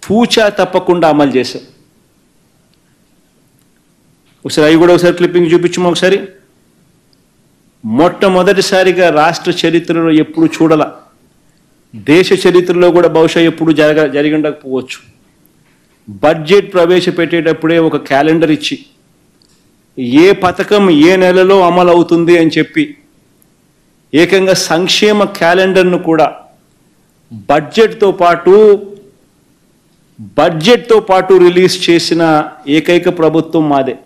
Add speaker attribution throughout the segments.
Speaker 1: తూచా తప్పకుండా అమలు చేశాం ఒకసారి అవి కూడా ఒకసారి క్లిప్పింగ్ చూపించము ఒకసారి మొట్టమొదటిసారిగా రాష్ట్ర చరిత్రలో ఎప్పుడు చూడాల దేశ చరిత్రలో కూడా బహుశా ఎప్పుడు జరగ జరిగి ఉండకపోవచ్చు బడ్జెట్ ప్రవేశపెట్టేటప్పుడే ఒక క్యాలెండర్ ఇచ్చి ఏ పథకం ఏ నెలలో అమలు అవుతుంది అని చెప్పి ఏకంగా సంక్షేమ క్యాలెండర్ను కూడా బడ్జెట్తో పాటు బడ్జెట్తో పాటు రిలీజ్ చేసిన ఏకైక ప్రభుత్వం మాదే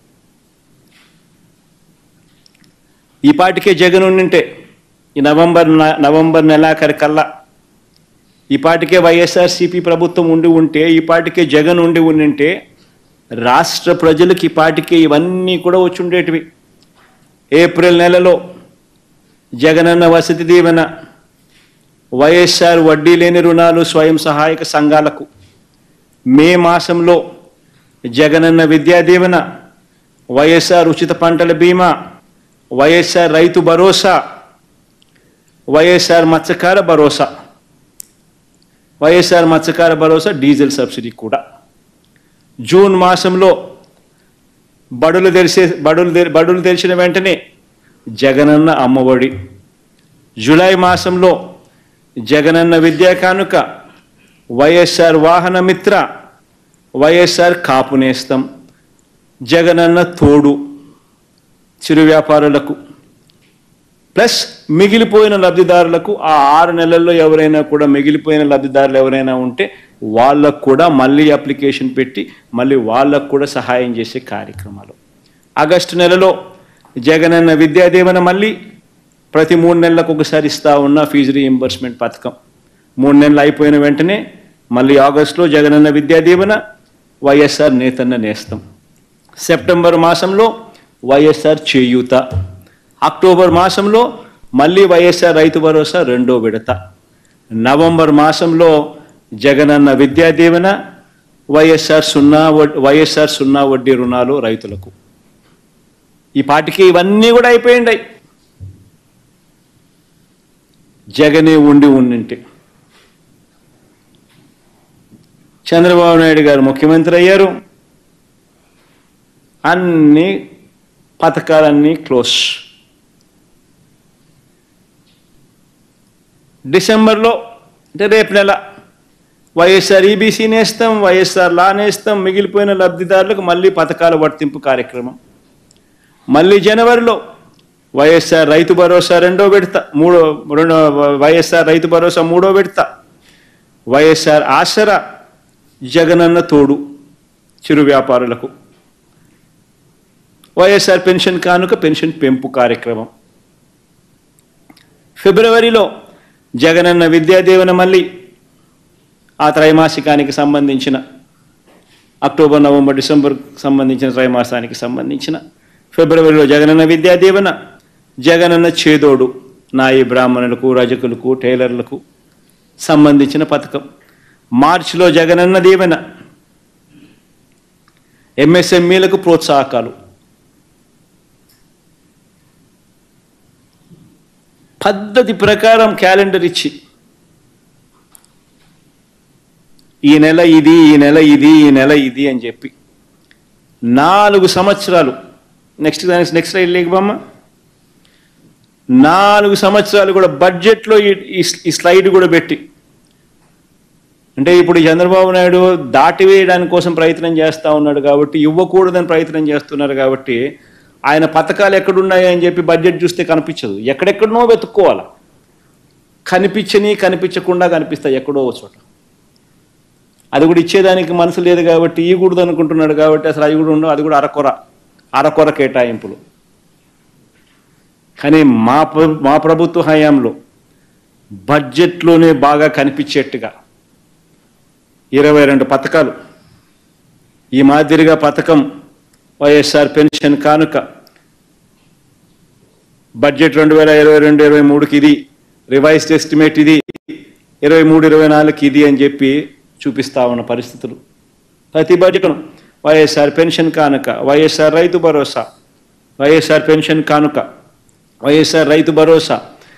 Speaker 1: ఈ పాటికే జగన్ ఉండింటే ఈ నవంబర్ న- నవంబర్ నెలాఖరి కల్లా ఈ పాటికే వైఎస్ఆర్సీపీ ప్రభుత్వం ఉండి ఉంటే ఈ పాటికే జగన్ ఉండి ఉండింటే రాష్ట్ర ప్రజలకు ఈ పాటికే ఇవన్నీ కూడా వచ్చి ఉండేటివి ఏప్రిల్ నెలలో జగనన్న వసతి దీవెన వైఎస్ఆర్ వడ్డీ లేని రుణాలు స్వయం సహాయక సంఘాలకు మే మాసంలో జగనన్న విద్యా దీవెన వైఎస్ఆర్ ఉచిత పంటల బీమా వైఎస్ఆర్ రైతు భరోసా వైఎస్ఆర్ మత్స్యకార భరోసా వైఎస్ఆర్ మత్స్యకార భరోసా డీజిల్ సబ్సిడీ కూడా జూన్ మాసంలో బడులు తెరిసే బడులు తెరి- బడులు తెరిచిన వెంటనే జగనన్న అమ్మఒడి జూలై మాసంలో జగనన్న విద్యా కానుక వైఎస్ఆర్ వాహన మిత్ర వైఎస్ఆర్ కాపు నేస్తం జగనన్న తోడు చిరు వ్యాపారులకు ప్లస్ మిగిలిపోయిన లబ్ధిదారులకు ఆ ఆరు నెలల్లో ఎవరైనా కూడా మిగిలిపోయిన లబ్ధిదారులు ఎవరైనా ఉంటే వాళ్ళకు కూడా మళ్ళీ అప్లికేషన్ పెట్టి మళ్ళీ వాళ్ళకు కూడా సహాయం చేసే కార్యక్రమాలు ఆగస్టు నెలలో జగనన్న విద్యా దీవెన మళ్ళీ ప్రతి మూడు నెలలకు ఒకసారి ఇస్తా ఉన్న ఫీజు రీఎంబర్స్మెంట్ పథకం మూడు నెలలు అయిపోయిన వెంటనే మళ్ళీ ఆగస్టులో జగనన్న విద్యా దీవెన వైఎస్ఆర్ నేతన్న నేస్తం సెప్టెంబర్ మాసంలో వైఎస్ఆర్ చేయూత అక్టోబర్ మాసంలో మళ్ళీ వైఎస్ఆర్ రైతు భరోసా రెండో విడత నవంబర్ మాసంలో జగనన్న విద్యా దీవెన వైఎస్ఆర్ సున్నా వడ్- వైఎస్ఆర్ సున్నా వడ్డీ రుణాలు రైతులకు ఈ పాటికి ఇవన్నీ కూడా అయిపోయింది జగనే ఉండి ఉండింటే చంద్రబాబు నాయుడు గారు ముఖ్యమంత్రి అయ్యారు అన్ని పథకాలన్నీ క్లోజ్ డిసెంబర్లో అంటే రేపు నెల వైఎస్ఆర్ ఈబీసీ నేస్తాం వైఎస్ఆర్ లా నేస్తాం మిగిలిపోయిన లబ్ధిదారులకు మళ్ళీ పథకాల వర్తింపు కార్యక్రమం మళ్ళీ జనవరిలో వైఎస్ఆర్ రైతు భరోసా రెండో విడత మూడో రెండో వైఎస్ఆర్ రైతు భరోసా మూడో విడత వైఎస్ఆర్ ఆసరా జగనన్న తోడు చిరు వ్యాపారులకు వైఎస్ఆర్ పెన్షన్ కానుక పెన్షన్ పెంపు కార్యక్రమం ఫిబ్రవరిలో జగనన్న విద్యా దీవెన మళ్ళీ ఆ త్రైమాసికానికి సంబంధించిన అక్టోబర్ నవంబర్ డిసెంబర్ సంబంధించిన త్రైమాసానికి సంబంధించిన ఫిబ్రవరిలో జగనన్న విద్యా దీవెన జగనన్న చేదోడు నాయి బ్రాహ్మణులకు రజకులకు టైలర్లకు సంబంధించిన పథకం మార్చిలో జగనన్న దీవెన ఎంఎస్ఎంఈలకు ప్రోత్సాహకాలు పద్ధతి ప్రకారం క్యాలెండర్ ఇచ్చి ఈ నెల ఇది ఈ నెల ఇది ఈ నెల ఇది అని చెప్పి నాలుగు సంవత్సరాలు నెక్స్ట్ దానికి నెక్స్ట్ స్లైడ్ లేకపోమ్మా నాలుగు సంవత్సరాలు కూడా బడ్జెట్లో ఈ- ఈ- ఈ స్లైడ్ కూడా పెట్టి అంటే ఇప్పుడు ఈ చంద్రబాబు నాయుడు దాటివేయడానికి కోసం ప్రయత్నం చేస్తూ ఉన్నాడు కాబట్టి ఇవ్వకూడదని ప్రయత్నం చేస్తున్నారు కాబట్టి ఆయన పథకాలు ఎక్కడున్నాయి అని చెప్పి బడ్జెట్ చూస్తే కనిపించదు ఎక్కడెక్కడనో వెతుక్కోవాలి కనిపించని కనిపించకుండా కనిపిస్తాయి ఎక్కడో ఒక చోట అది కూడా ఇచ్చేదానికి మనసు లేదు కాబట్టి ఇవ్వకూడదు అనుకుంటున్నాడు కాబట్టి అసలు అవి కూడా ఉండవు అది కూడా అరకొర అరకొర కేటాయింపులు కానీ మా ప్ర- మా ప్రభుత్వ హయాంలో బడ్జెట్లోనే బాగా కనిపించేట్టుగా ఇరవై రెండు పథకాలు ఈ మాదిరిగా పథకం వైఎస్ఆర్ పెన్షన్ కానుక బడ్జెట్ రెండు వేల ఇరవై రెండు ఇరవై మూడుకి ఇది రివైజ్డ్ ఎస్టిమేట్ ఇది ఇరవై మూడు ఇరవై నాలుగుకి ఇది అని చెప్పి చూపిస్తా ఉన్న పరిస్థితులు ప్రతి బడ్జెట్ను వైఎస్ఆర్ పెన్షన్ కానుక వైఎస్ఆర్ రైతు భరోసా వైఎస్ఆర్ పెన్షన్ కానుక వైఎస్ఆర్ రైతు భరోసా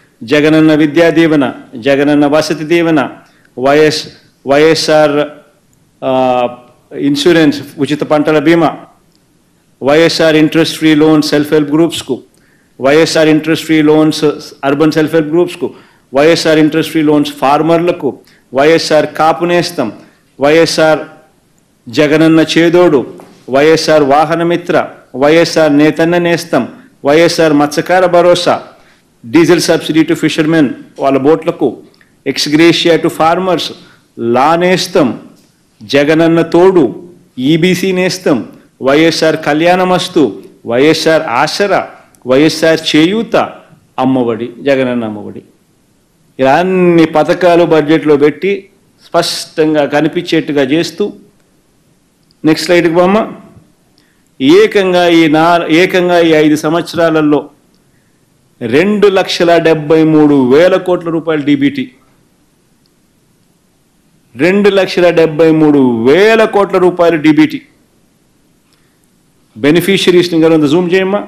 Speaker 1: జగనన్న విద్యా దీవెన జగనన్న వసతి దీవెన వైఎస్ వైఎస్ఆర్ ఆ, ఇన్సూరెన్స్ ఉచిత పంటల బీమా YSR interest free loan self help గ్రూప్స్కు YSR interest free loans urban self help గ్రూప్స్కు వైఎస్ఆర్ ఇంట్రెస్ట్ ఫ్రీ లోన్స్ ఫార్మర్లకు వైఎస్ఆర్ కాపు నేస్తం వైఎస్ఆర్ జగనన్న చేదోడు వైఎస్ఆర్ వాహనమిత్ర వైఎస్ఆర్ నేతన్న నేస్తం వైఎస్ఆర్ మత్స్యకార భరోసా డీజిల్ సబ్సిడీ టు ఫిషర్మెన్ వాళ్ళ బోట్లకు ఎక్స్గ్రేషియా టు ఫార్మర్స్ లా నేస్తం జగనన్న తోడు ఈబీసీ నేస్తం వైఎస్ఆర్ కళ్యాణమస్తు వైఎస్ఆర్ ఆసరా వైఎస్ఆర్ చేయూత అమ్మఒడి జగనన్న అమ్మఒడి ఇలా అన్ని పథకాలు బడ్జెట్లో పెట్టి స్పష్టంగా కనిపించేట్టుగా చేస్తూ నెక్స్ట్ స్లైడ్కి బొమ్మ ఏకంగా ఈ నా ఏకంగా ఈ ఐదు సంవత్సరాలలో రెండు లక్షల డెబ్బై మూడు వేల కోట్ల రూపాయల డీబీటీ రెండు లక్షల డెబ్బై మూడు వేల కోట్ల రూపాయల డీబీటీ బెనిఫిషరీస్ని గారు జూమ్ చేయమ్మా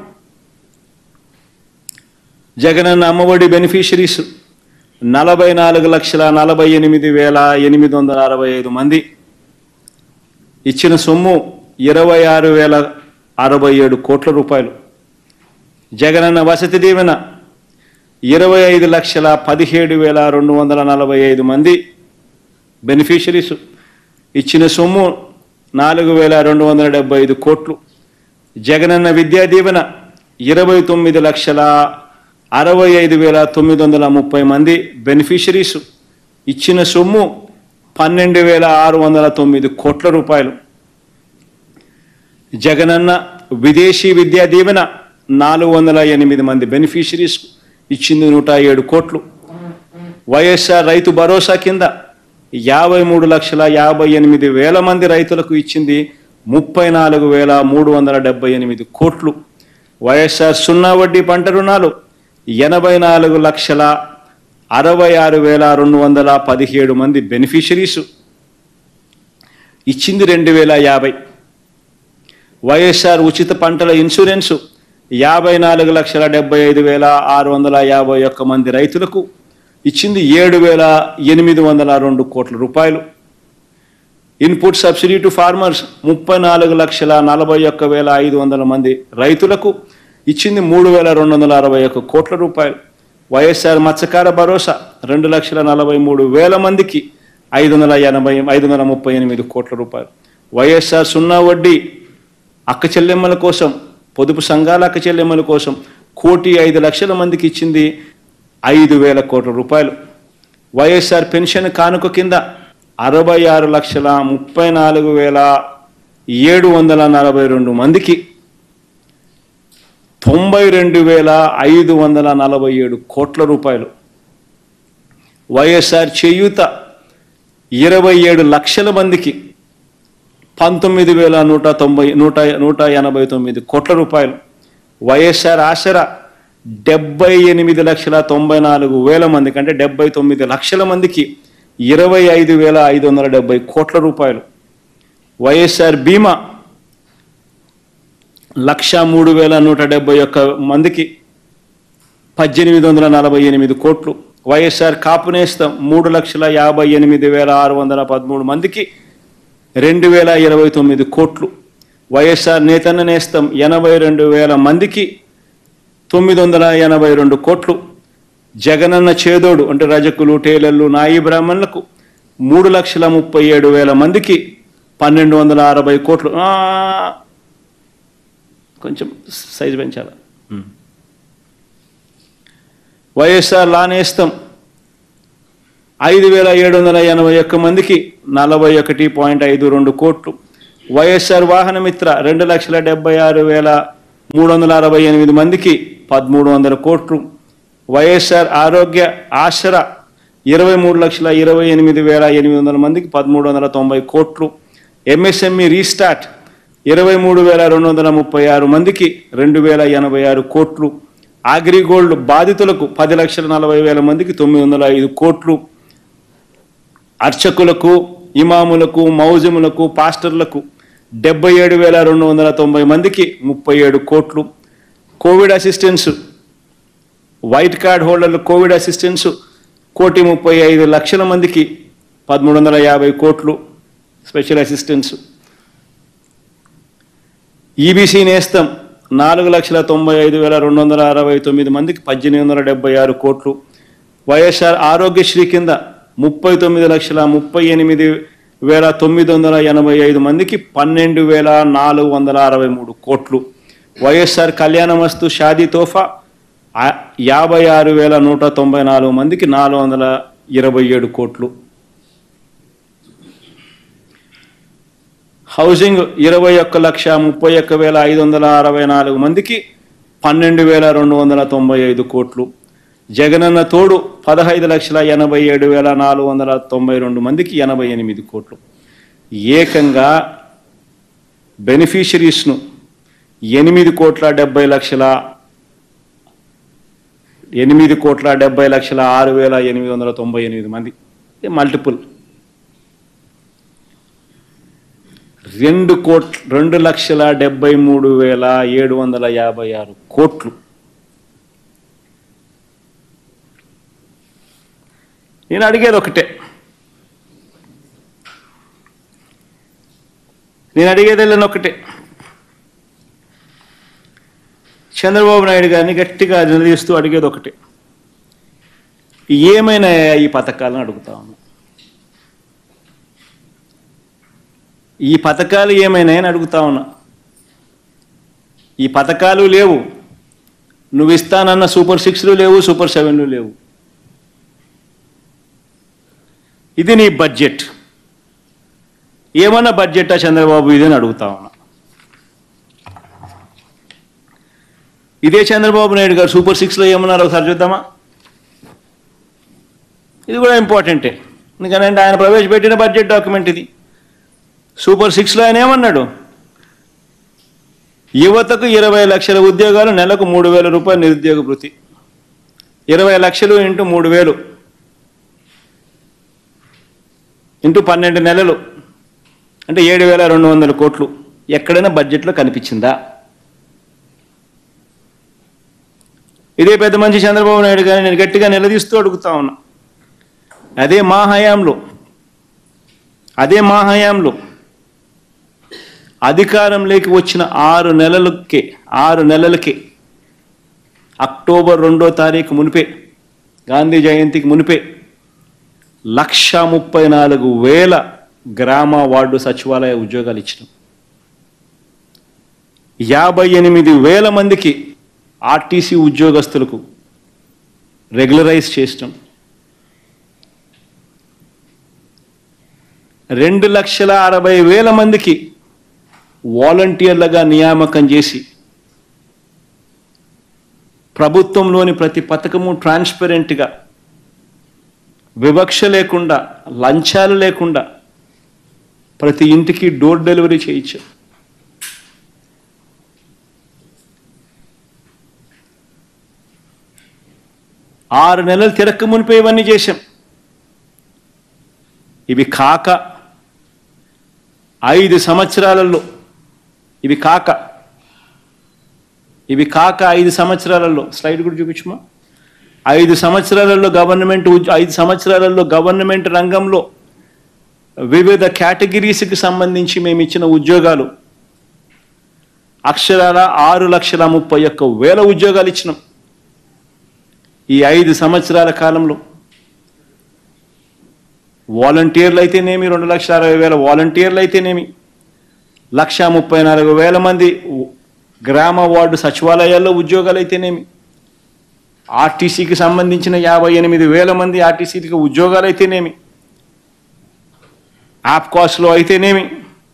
Speaker 1: జగనన్న అమ్మఒడి బెనిఫిషరీస్ నలభై నాలుగు లక్షల నలభై ఎనిమిది వేల ఎనిమిది వందల అరవై ఐదు మంది ఇచ్చిన సొమ్ము ఇరవై ఆరు వేల అరవై ఏడు కోట్ల రూపాయలు జగనన్న వసతి దీవెన ఇరవై ఐదు లక్షల పదిహేడు వేల రెండు వందల నలభై ఐదు మంది బెనిఫిషరీస్ ఇచ్చిన సొమ్ము నాలుగు వేల రెండు వందల డెబ్బై ఐదు కోట్లు జగనన్న విద్యా దీవెన ఇరవై తొమ్మిది లక్షల అరవై ఐదు వేల తొమ్మిది వందల ముప్పై మంది బెనిఫిషరీస్ ఇచ్చిన సొమ్ము పన్నెండు వేల ఆరు వందల తొమ్మిది కోట్ల రూపాయలు జగనన్న విదేశీ విద్యా దీవెన నాలుగు వందల ఎనిమిది మంది బెనిఫిషరీస్ ఇచ్చింది నూట ఏడు కోట్లు వైఎస్ఆర్ రైతు భరోసా కింద యాభై మూడు లక్షల యాభై ఎనిమిది వేల మంది రైతులకు ఇచ్చింది ముప్పై నాలుగు వేల మూడు వందల డెబ్బై ఎనిమిది కోట్లు వైఎస్ఆర్ సున్నా వడ్డీ పంట రుణాలు ఎనభై నాలుగు లక్షల అరవై ఆరు వేల రెండు వందల పదిహేడు మంది బెనిఫిషరీస్ ఇచ్చింది రెండు వేల యాభై వైఎస్ఆర్ ఉచిత పంటల ఇన్సూరెన్సు యాభై నాలుగు లక్షల డెబ్బై ఐదు వేల ఆరు వందల యాభై ఒక్క మంది రైతులకు ఇచ్చింది ఏడు వేల ఎనిమిది వందల రెండు కోట్ల రూపాయలు ఇన్పుట్ సబ్సిడీ టు ఫార్మర్స్ ముప్పై నాలుగు లక్షల నలభై ఒక్క వేల ఐదు వందల మంది రైతులకు ఇచ్చింది మూడు వేల రెండు వందల అరవై ఒక్క కోట్ల రూపాయలు వైఎస్ఆర్ మత్స్యకార భరోసా రెండు లక్షల నలభై మూడు వేల మందికి ఐదు వందల ఎనభై ఐదు వందల ముప్పై ఎనిమిది కోట్ల రూపాయలు వైఎస్ఆర్ సున్నా వడ్డీ అక్క చెల్లెమ్మల కోసం పొదుపు సంఘాల అక్క చెల్లెమ్మల కోసం కోటి ఐదు లక్షల మందికి ఇచ్చింది ఐదు వేల కోట్ల రూపాయలు వైఎస్ఆర్ పెన్షన్ కానుక కింద అరవై ఆరు లక్షల ముప్పై నాలుగు వేల ఏడు వందల నలభై రెండు మందికి తొంభై రెండు వేల ఐదు వందల నలభై ఏడు కోట్ల రూపాయలు వైఎస్ఆర్ చేయూత ఇరవై ఏడు లక్షల మందికి పంతొమ్మిది వేల నూట తొంభై నూట నూట ఎనభై తొమ్మిది కోట్ల రూపాయలు వైఎస్ఆర్ ఆసరా డెబ్బై ఎనిమిది లక్షల తొంభై నాలుగు వేల మందికి అంటే డెబ్బై తొమ్మిది లక్షల మందికి ఇరవై ఐదు వేల ఐదు వందల డెబ్బై కోట్ల రూపాయలు వైఎస్ఆర్ బీమా లక్ష మూడు వేల నూట డెబ్బై ఒక్క మందికి పద్దెనిమిది వందల నలభై ఎనిమిది కోట్లు వైఎస్ఆర్ కాపు నేస్తం మూడు లక్షల యాభై ఎనిమిది వేల ఆరు వందల పదమూడు మందికి రెండు వేల ఇరవై తొమ్మిది కోట్లు వైఎస్ఆర్ నేతన్న నేస్తం ఎనభై రెండు వేల మందికి తొమ్మిది వందల ఎనభై రెండు కోట్లు జగనన్న చేదోడు అంటే రజకులు టేలర్లు నాయి బ్రాహ్మణులకు మూడు లక్షల ముప్పై ఏడు వేల మందికి పన్నెండు వందల అరవై కోట్లు ఆ, కొంచెం సైజు పెంచాలి వైఎస్ఆర్ లానేస్తం ఐదు వేల ఏడు వందల ఎనభై ఒక్క మందికి నలభై ఒకటి పాయింట్ ఐదు రెండు కోట్లు వైఎస్ఆర్ వాహనమిత్ర రెండు లక్షల డెబ్బై ఆరు వేల మూడు వందల అరవై ఎనిమిది మందికి పదమూడు వందల కోట్లు వైఎస్ఆర్ ఆరోగ్య ఆసరా ఇరవై మూడు లక్షల ఇరవై ఎనిమిది వేల ఎనిమిది వందల మందికి పదమూడు వందల తొంభై కోట్లు ఎంఎస్ఎంఈ రీస్టార్ట్ ఇరవై మూడు వేల రెండు వందల ముప్పై ఆరు మందికి రెండు వేల ఎనభై ఆరు కోట్లు అగ్రిగోల్డ్ బాధితులకు పది లక్షల నలభై వేల మందికి తొమ్మిది వందల ఐదు కోట్లు అర్చకులకు ఇమాములకు మౌజములకు పాస్టర్లకు డెబ్బై ఏడు వేల రెండు వందల తొంభై మందికి ముప్పై ఏడు కోట్లు కోవిడ్ అసిస్టెన్స్ వైట్ కార్డ్ హోల్డర్లు కోవిడ్ అసిస్టెన్స్ కోటి ముప్పై ఐదు లక్షల మందికి పదమూడు వందల యాభై కోట్లు స్పెషల్ అసిస్టెంట్స్ ఈబీసీ నేస్తం నాలుగు లక్షల తొంభై ఐదు వేల రెండు వందల అరవై తొమ్మిది మందికి పద్దెనిమిది వందల డెబ్బై ఆరు కోట్లు వైఎస్ఆర్ ఆరోగ్యశ్రీ కింద ముప్పై తొమ్మిది లక్షల ముప్పై ఎనిమిది వేల తొమ్మిది వందల ఎనభై ఐదు మందికి పన్నెండు వేల నాలుగు వందల అరవై మూడు కోట్లు వైఎస్ఆర్ కళ్యాణమస్తు షాదీ తోఫా ఆ- యాభై ఆరు వేల నూట తొంభై నాలుగు మందికి నాలుగు వందల ఇరవై ఏడు కోట్లు హౌసింగ్ ఇరవై ఒక్క లక్ష ముప్పై ఒక్క వేల ఐదు వందల అరవై నాలుగు మందికి పన్నెండు వేల రెండు వందల తొంభై ఐదు కోట్లు జగనన్న తోడు పదహైదు లక్షల ఎనభై ఏడు వేల నాలుగు వందల తొంభై రెండు మందికి ఎనభై ఎనిమిది కోట్లు ఏకంగా బెనిఫిషరీస్ను ఎనిమిది కోట్ల డెబ్బై లక్షల ఎనిమిది కోట్ల డెబ్బై లక్షల ఆరు వేల ఎనిమిది వందల తొంభై ఎనిమిది మంది మల్టిపుల్ రెండు కోట్ రెండు లక్షల డెబ్బై మూడు వేల ఏడు వందల యాభై ఆరు కోట్లు నేను అడిగేది ఒకటే నేను అడిగేది వెళ్ళిన ఒకటే చంద్రబాబు నాయుడు గారిని గట్టిగా నిలదీస్తూ అడిగేది ఒకటే ఏమైనా ఈ పథకాలను అడుగుతా ఉన్నా ఈ పథకాలు ఏమైనాయని అడుగుతా ఉన్నా ఈ పథకాలు లేవు నువ్వు ఇస్తానన్న సూపర్ సిక్స్లు లేవు సూపర్ సెవెన్లు లేవు ఇది నీ బడ్జెట్ ఏమన్నా బడ్జెటా చంద్రబాబు ఇది అని అడుగుతా ఉన్నా ఇదే చంద్రబాబు నాయుడు గారు సూపర్ సిక్స్లో ఏమన్నారు ఒకసారి చూద్దామా ఇది కూడా ఇంపార్టెంటే ఎందుకంటే ఆయన ప్రవేశపెట్టిన బడ్జెట్ డాక్యుమెంట్ ఇది సూపర్ సిక్స్లో ఆయన ఏమన్నాడు యువతకు ఇరవై లక్షల ఉద్యోగాలు నెలకు మూడు వేల రూపాయలు నిరుద్యోగ భృతి ఇరవై లక్షలు ఇంటూ మూడు వేలు ఇంటూ పన్నెండు నెలలు అంటే ఏడు వేల రెండు వందల కోట్లు ఎక్కడైనా బడ్జెట్లో కనిపించిందా ఇదే పెద్ద మంచి చంద్రబాబు నాయుడు గారిని నేను గట్టిగా నిలదీస్తూ అడుగుతా ఉన్నా అదే మా హయాంలో అదే మా హయాంలో అధికారంలోకి వచ్చిన ఆరు నెలలకే ఆరు నెలలకే అక్టోబర్ రెండో తారీఖు మునిపే గాంధీ జయంతికి మునిపే లక్ష ముప్పై నాలుగు వేల గ్రామ వార్డు సచివాలయ ఉద్యోగాలు ఇచ్చినాం యాభై ఎనిమిది వేల మందికి ఆర్టీసీ ఉద్యోగస్తులకు రెగ్యులరైజ్ చేసినాం రెండు లక్షల అరవై వేల మందికి వాలంటీర్లుగా నియామకం చేసి ప్రభుత్వంలోని ప్రతి పథకము ట్రాన్స్పరెంట్గా వివక్ష లేకుండా లంచాలు లేకుండా ప్రతి ఇంటికి డోర్ డెలివరీ చేయించు ఆరు నెలలు తిరక్క మునిపే ఇవన్నీ చేశాం ఇవి కాక ఐదు సంవత్సరాలలో ఇవి కాక ఇవి కాక ఐదు సంవత్సరాలలో స్లైడ్ కూడా చూపించుమా ఐదు సంవత్సరాలలో గవర్నమెంట్ ఉద్య- ఐదు సంవత్సరాలలో గవర్నమెంట్ రంగంలో వివిధ కేటగిరీస్కి సంబంధించి మేము ఇచ్చిన ఉద్యోగాలు అక్షరాల ఆరు లక్షల ముప్పై ఒక్క వేల ఉద్యోగాలు ఇచ్చినాం ఈ ఐదు సంవత్సరాల కాలంలో వాలంటీర్లు అయితేనేమి రెండు లక్షల అరవై వేల వాలంటీర్లు అయితేనేమి లక్ష ముప్పై నాలుగు వేల మంది ఉ- గ్రామ వార్డు సచివాలయాల్లో ఉద్యోగాలు అయితేనేమి ఆర్టీసీకి సంబంధించిన యాభై ఎనిమిది వేల మంది ఆర్టీసీకి ఉద్యోగాలు అయితేనేమి ఆప్కాస్లో అయితేనేమి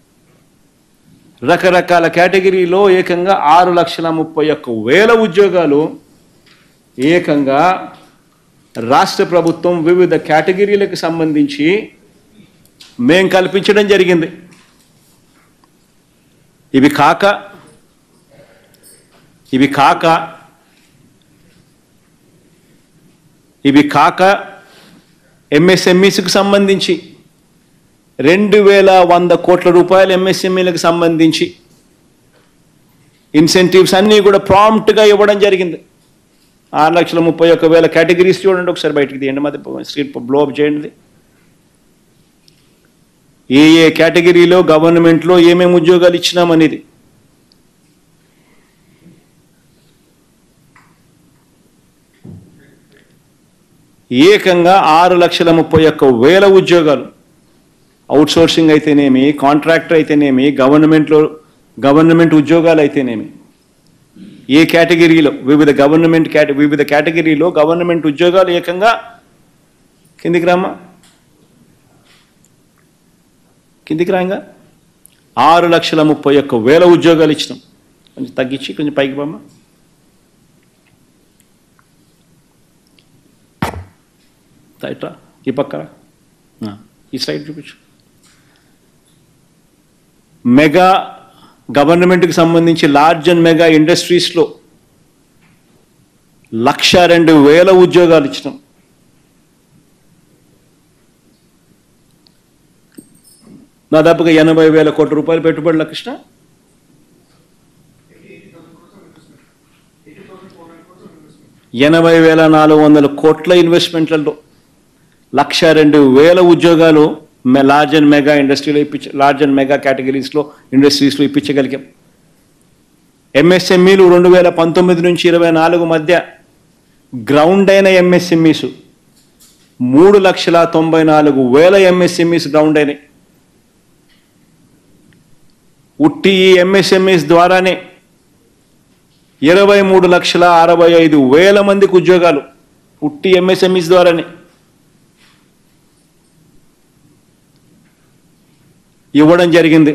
Speaker 1: రకరకాల కేటగిరీలో ఏకంగా ఆరు లక్షల ముప్పై ఒక్క వేల ఉద్యోగాలు ఏకంగా రాష్ట్ర ప్రభుత్వం వివిధ కేటగిరీలకు సంబంధించి మేం కల్పించడం జరిగింది ఇవి కాక ఇవి కాక ఇవి కాక ఎంఎస్ఎంఈస్కి సంబంధించి రెండు వేల వంద కోట్ల రూపాయలు ఎంఎస్ఎంఈలకు సంబంధించి ఇన్సెంటివ్స్ అన్నీ కూడా ప్రాంప్ట్గా ఇవ్వడం జరిగింది ఆరు లక్షల ముప్పై ఒక్క వేల కేటగిరీస్ చూడండి ఒకసారి బయటికి తీయండి మాది స్క్రీన్ బ్లో అప్ చేయండి ఏ ఏ కేటగిరీలో గవర్నమెంట్లో ఏమేమి ఉద్యోగాలు ఇచ్చినామనేది ఏకంగా ఆరు లక్షల ముప్పై ఒక్క వేల ఉద్యోగాలు అవుట్ సోర్సింగ్ అయితేనేమి కాంట్రాక్టర్ అయితేనేమి గవర్నమెంట్లో గవర్నమెంట్ ఉద్యోగాలు అయితేనేమి ఏ కేటగిరీలో వివిధ గవర్నమెంట్ కేట వివిధ కేటగిరీలో గవర్నమెంట్ ఉద్యోగాలు ఏకంగా కిందికి రామ్మా కిందికి రాంగా ఆరు లక్షల ముప్పై ఒక్క వేల ఉద్యోగాలు ఇచ్చినాం కొంచెం తగ్గించి కొంచెం పైకి పోమ్మా ఇట్లా ఈ పక్కన ఆ, ఈ సైడ్ చూపించు మెగా గవర్నమెంట్కి సంబంధించి లార్జ్ అండ్ మెగా ఇండస్ట్రీస్లో లక్ష రెండు వేల ఉద్యోగాలు ఇచ్చినాం దాదాపుగా ఎనభై వేల కోట్ల రూపాయలు పెట్టుబడుల కృష్ణ ఎనభై వేల నాలుగు వందల కోట్ల ఇన్వెస్ట్మెంట్లలో లక్ష రెండు వేల ఉద్యోగాలు మె- లార్జ్ అండ్ మెగా ఇండస్ట్రీలో ఇప్పించ లార్జ్ అండ్ మెగా కేటగిరీస్లో ఇండస్ట్రీస్లో ఇప్పించగలిగాం ఎంఎస్ఎంఈలు రెండు వేల పంతొమ్మిది నుంచి ఇరవై నాలుగు మధ్య గ్రౌండ్ అయిన ఎంఎస్ఎంఈస్ మూడు లక్షల తొంభై నాలుగు వేల ఎంఎస్ఎంఈస్ గ్రౌండ్ అయినాయి ఉట్టి ఈ ఎంఎస్ఎంఈస్ ద్వారానే ఇరవై మూడు లక్షల అరవై ఐదు వేల మందికి ఉద్యోగాలు ఉట్టి ఎంఎస్ఎంఈస్ ద్వారానే ఇవ్వడం జరిగింది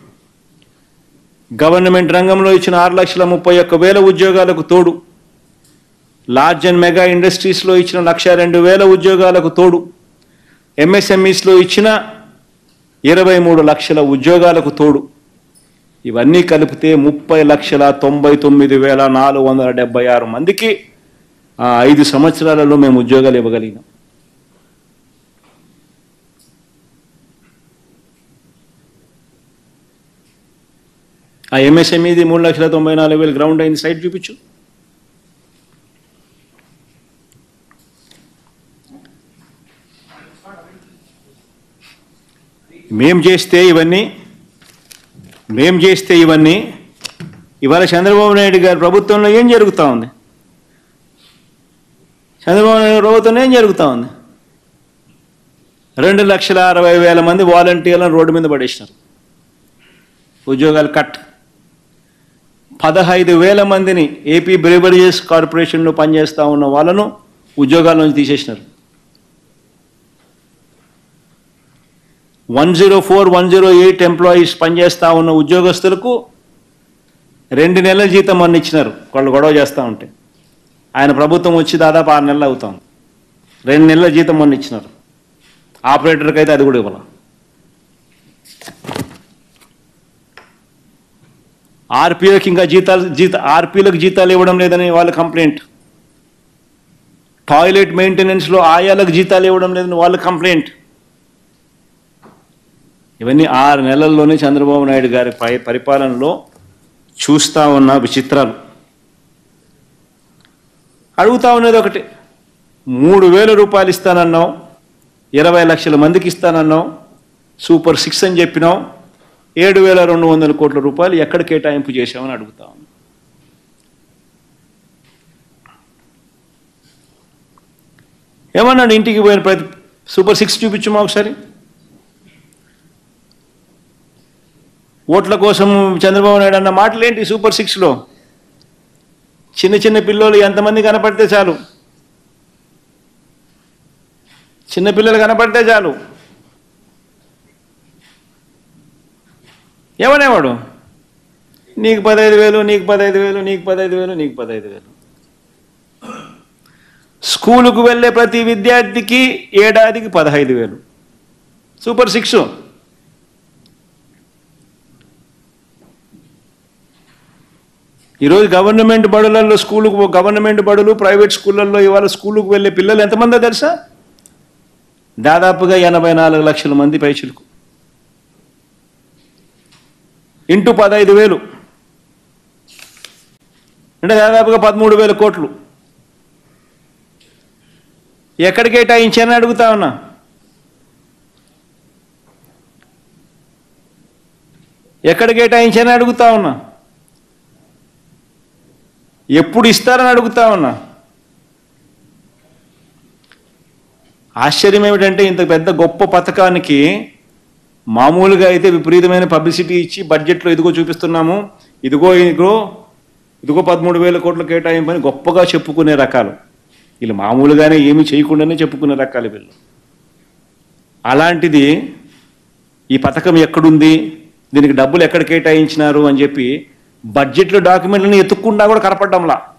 Speaker 1: గవర్నమెంట్ రంగంలో ఇచ్చిన ఆరు లక్షల ముప్పై ఒక్క వేల ఉద్యోగాలకు తోడు లార్జ్ అండ్ మెగా ఇండస్ట్రీస్లో ఇచ్చిన లక్ష రెండు వేల ఉద్యోగాలకు తోడు ఎంఎస్ఎంఈస్లో ఇచ్చిన ఇరవై మూడు లక్షల ఉద్యోగాలకు తోడు ఇవన్నీ కలిపితే ముప్పై లక్షల తొంభై తొమ్మిది వేల నాలుగు వందల డెబ్బై ఆరు మందికి ఆ ఐదు సంవత్సరాలలో మేము ఉద్యోగాలు ఇవ్వగలిగినాం ఆ ఎంఎస్ఎంఈది మూడు లక్షల తొంభై నాలుగు వేలు గ్రౌండ్ అయింది సైట్ చూపించు మేం చేస్తే ఇవన్నీ మేం చేస్తే ఇవన్నీ ఇవాళ చంద్రబాబు నాయుడు గారి ప్రభుత్వంలో ఏం జరుగుతూ ఉంది చంద్రబాబు నాయుడు ప్రభుత్వంలో ఏం జరుగుతూ ఉంది రెండు లక్షల అరవై వేల మంది వాలంటీర్లను రోడ్డు మీద పడేసినారు ఉద్యోగాలు కట్ పదహైదు వేల మందిని ఏపీ బ్రేవరీస్ కార్పొరేషన్లో పనిచేస్తూ ఉన్న వాళ్ళను ఉద్యోగాల నుంచి తీసేసినారు one zero four one zero eight employees పనిచేస్తూ ఉన్న ఉద్యోగస్తులకు రెండు నెలల జీతం మొన్న ఇచ్చినారు వాళ్ళు గొడవ చేస్తూ ఉంటే ఆయన ప్రభుత్వం వచ్చి దాదాపు ఆరు నెలలు అవుతాం రెండు నెలల జీతం మొన్న ఇచ్చినారు ఆపరేటర్కి అయితే అది కూడా ఇవ్వాలి ఆర్పీలకు ఇంకా జీతాలు జీత ఆర్పీలకు జీతాలు ఇవ్వడం లేదని వాళ్ళ కంప్లైంట్ టాయిలెట్ మెయింటెనెన్స్లో ఆయాలకు జీతాలు ఇవ్వడం లేదని వాళ్ళ కంప్లైంట్ ఇవన్నీ ఆరు నెలల్లోనే చంద్రబాబు నాయుడు గారి పై పరిపాలనలో చూస్తా ఉన్న విచిత్రాలు అడుగుతా ఉన్నది ఒకటి మూడు వేల రూపాయలు ఇస్తానన్నావు ఇరవై లక్షల మందికి ఇస్తానన్నావు సూపర్ సిక్స్ అని చెప్పినావు ఏడు వేల రెండు వందల కోట్ల రూపాయలు ఎక్కడ కేటాయింపు చేశామని అడుగుతా ఉన్నా ఏమన్నాడు ఇంటికి పోయిన ప్రతి సూపర్ సిక్స్ చూపించమా ఒకసారి ఓట్ల కోసం చంద్రబాబు నాయుడు అన్న మాటలు ఏంటి సూపర్ సిక్స్లో చిన్న చిన్న పిల్లలు ఎంతమంది కనపడితే చాలు చిన్న పిల్లలు కనపడితే చాలు ఏమనేవాడు నీకు పదహైదు వేలు నీకు పదహైదు వేలు నీకు పదహైదు వేలు నీకు పదహైదు వేలు స్కూలుకు వెళ్ళే ప్రతి విద్యార్థికి ఏడాదికి పదహైదు వేలు సూపర్ సిక్స్ ఈరోజు గవర్నమెంట్ బడులలో స్కూలుకు గవర్నమెంట్ బడులు ప్రైవేట్ స్కూళ్ళల్లో ఇవాళ స్కూలుకు వెళ్ళే పిల్లలు ఎంతమందో తెలుసా దాదాపుగా ఎనభై నాలుగు లక్షల మంది పైచులకు ఇంటూ పదహైదు వేలు అంటే దాదాపుగా పదమూడు వేల కోట్లు ఎక్కడ కేటాయించానని అడుగుతా ఉన్నా ఎక్కడ కేటాయించని అడుగుతా ఉన్నా ఎప్పుడు ఇస్తారని అడుగుతా ఉన్నా ఆశ్చర్యం ఏమిటంటే ఇంత పెద్ద గొప్ప పథకానికి మామూలుగా అయితే విపరీతమైన పబ్లిసిటీ ఇచ్చి బడ్జెట్లో ఇదిగో చూపిస్తున్నాము ఇదిగో ఇదిగో ఇదిగో పదమూడు వేల కోట్ల కేటాయింపని గొప్పగా చెప్పుకునే రకాలు వీళ్ళు మామూలుగానే ఏమీ చేయకుండానే చెప్పుకునే రకాలు వీళ్ళు అలాంటిది ఈ పథకం ఎక్కడుంది దీనికి డబ్బులు ఎక్కడ కేటాయించినారు అని చెప్పి బడ్జెట్లో డాక్యుమెంట్లను ఎత్తుక్కుండా కూడా కనపడ్డంలా